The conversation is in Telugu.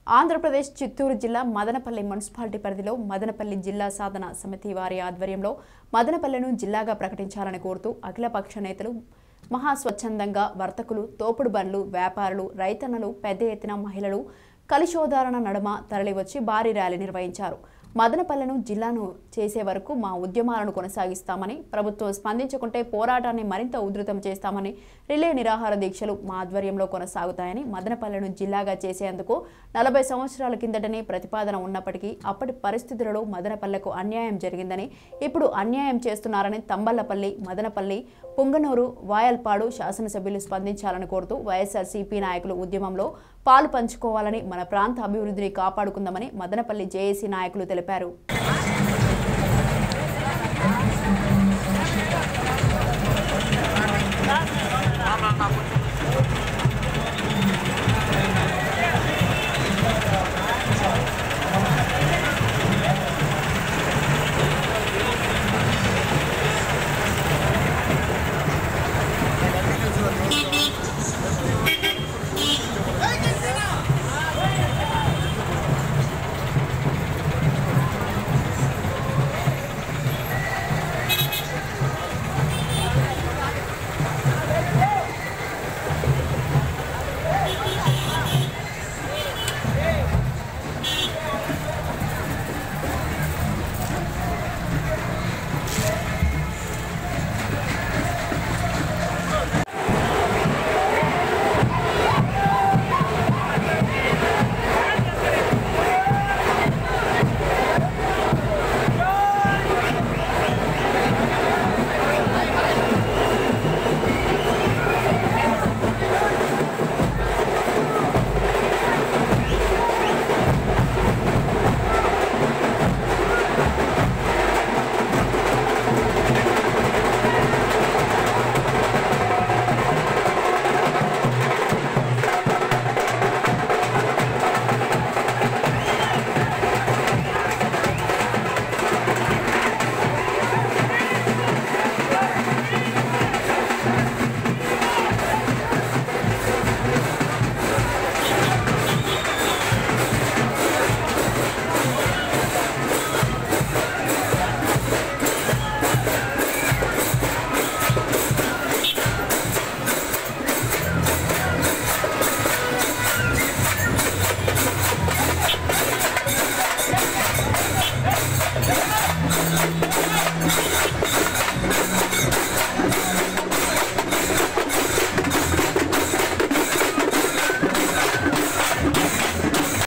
ఆంధ్రప్రదేశ్ చిత్తూరు జిల్లా మదనపల్లి మున్సిపాలిటీ పరిధిలో మదనపల్లి జిల్లా సాధన సమితి వారి ఆధ్వర్యంలో మదనపల్లెను జిల్లాగా ప్రకటించాలని కోరుతూ అఖిలపక్ష నేతలు మహాస్వచ్ఛందంగా వర్తకులు తోపుడు బండ్లు వ్యాపారులు రైతన్నలు పెద్ద ఎత్తున మహిళలు కలిశోధారణ నడుమ తరలివచ్చి భారీ ర్యాలీ నిర్వహించారు మదనపల్లెను జిల్లాను చేసే వరకు మా ఉద్యమాలను కొనసాగిస్తామని ప్రభుత్వం స్పందించకుంటే పోరాటాన్ని మరింత ఉధృతం చేస్తామని రిలే నిరాహార దీక్షలు మా ఆధ్వర్యంలో కొనసాగుతాయని మదనపల్లెను జిల్లాగా చేసేందుకు నలభై సంవత్సరాల కిందటనే ప్రతిపాదన ఉన్నప్పటికీ అప్పటి పరిస్థితులలో మదనపల్లెకు అన్యాయం జరిగిందని ఇప్పుడు అన్యాయం చేస్తున్నారని తంబళ్లపల్లి మదనపల్లి పుంగనూరు వాయల్పాడు శాసనసభ్యులు స్పందించాలని కోరుతూ వైఎస్ఆర్ సిపి నాయకులు ఉద్యమంలో పాలు పంచుకోవాలని మన ప్రాంత అభివృద్ధిని కాపాడుకుందామని మదనపల్లి జేఏసీ నాయకులు తెలిపారు